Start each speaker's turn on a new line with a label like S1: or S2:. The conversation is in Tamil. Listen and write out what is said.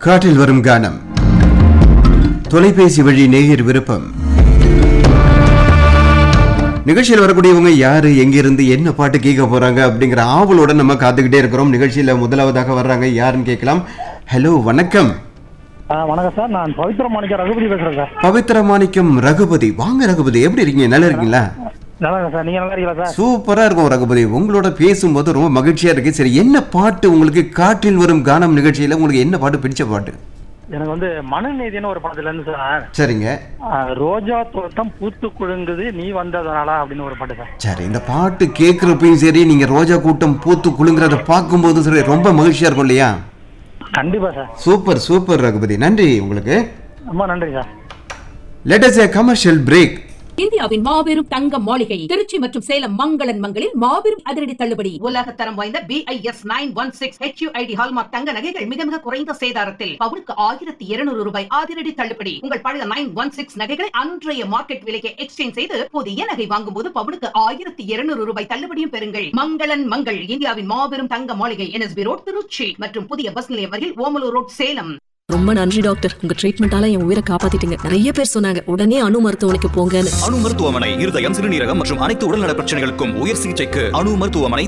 S1: காற்றில் வரும் கானம் தொலைபேசி வழி நேயர் விருப்பம் நிகழ்ச்சியில் வரக்கூடியவங்க யாரு எங்கிருந்து என்ன பாட்டு கேட்க போறாங்க அப்படிங்கிற ஆவலோட நம்ம காத்துக்கிட்டே இருக்கிறோம் நிகழ்ச்சியில முதலாவதாக வர்றாங்க யாருன்னு கேட்கலாம் ஹலோ வணக்கம்
S2: ஆ வணக்கம் சார் நான் பவித்ர மாணிக்க ரகுபதி பேசுறேன் சார்
S1: பவித்ர மாணிக்கம் ரகுபதி வாங்க ரகுபதி எப்படி இருக்கீங்க நல்லா இருக்கீங்களா
S2: நல்லா இருக்கேன் சார் நீங்க நல்லா இருக்கீங்களா சார்
S1: சூப்பரா இருக்கும் ரகுபதி உங்களோட பேசும்போது ரொம்ப மகிழ்ச்சியா இருக்கு சரி என்ன பாட்டு உங்களுக்கு காற்றில் வரும் கானம் நிகழ்ச்சியில உங்களுக்கு என்ன பாட்டு பிடிச்ச பாட்டு
S2: எனக்கு வந்து மனநீதினு ஒரு படத்துல இருந்து சார்
S1: சரிங்க
S2: ஆ, ரோஜா தோட்டம் பூத்து குலுங்குது நீ வந்ததனால அப்படின்னு ஒரு பாட்டு சார்
S1: சரி இந்த பாட்டு கேட்குறப்பையும் சரி நீங்க ரோஜா கூட்டம் பூத்து குலுங்குறத பார்க்கும்போதும் சரி ரொம்ப மகிழ்ச்சியா இருக்கும் இல்லையா
S2: கண்டிப்பா சார்
S1: சூப்பர் சூப்பர் ரகுபதி நன்றி உங்களுக்கு
S2: ரொம்ப நன்றி sir
S1: let's a commercial break
S3: இந்தியாவின் மாபெரும் தங்க மாளிகை திருச்சி மற்றும் சேலம் மங்களன் மங்களில் மாபெரும் அதிரடி தள்ளுபடி உலக தரம் வாய்ந்த BIS nine one six HUID hallmark தங்க நகைகள் மிக மிக குறைந்த சேதாரத்தில் பவுனுக்கு ஆயிரத்தி இருநூறு ரூபாய் அதிரடி தள்ளுபடி உங்கள் பழைய நைன் ஒன் சிக்ஸ் நகைகளை அன்றைய மார்க்கெட் விலைக்கு எக்ஸ்சேஞ்ச் செய்து புதிய நகை வாங்கும் போது பவுனுக்கு ஆயிரத்தி இருநூறு ரூபாய் தள்ளுபடியும் பெறுங்கள் மங்களன் மங்கள் இந்தியாவின் மாபெரும் தங்க மாளிகை என்எஸ்பி ரோட் திருச்சி மற்றும் புதிய பஸ் நிலையம் அருகில் ஓமலூர் ரோட் சேலம்
S4: ரொம்ப நன்றி டாக்டர் உங்க ட்ரீட்மெண்டால என் உயிரை காப்பாத்திட்டீங்க நிறைய பேர் சொன்னாங்க உடனே அணு மருத்துவமனைக்கு போங்கன்னு
S5: அணு மருத்துவமனை இருதயம் சிறுநீரகம் மற்றும் அனைத்து உடல்நல பிரச்சனைகளுக்கும் உயர் சிகிச்சைக்கு அணு மருத்துவமனை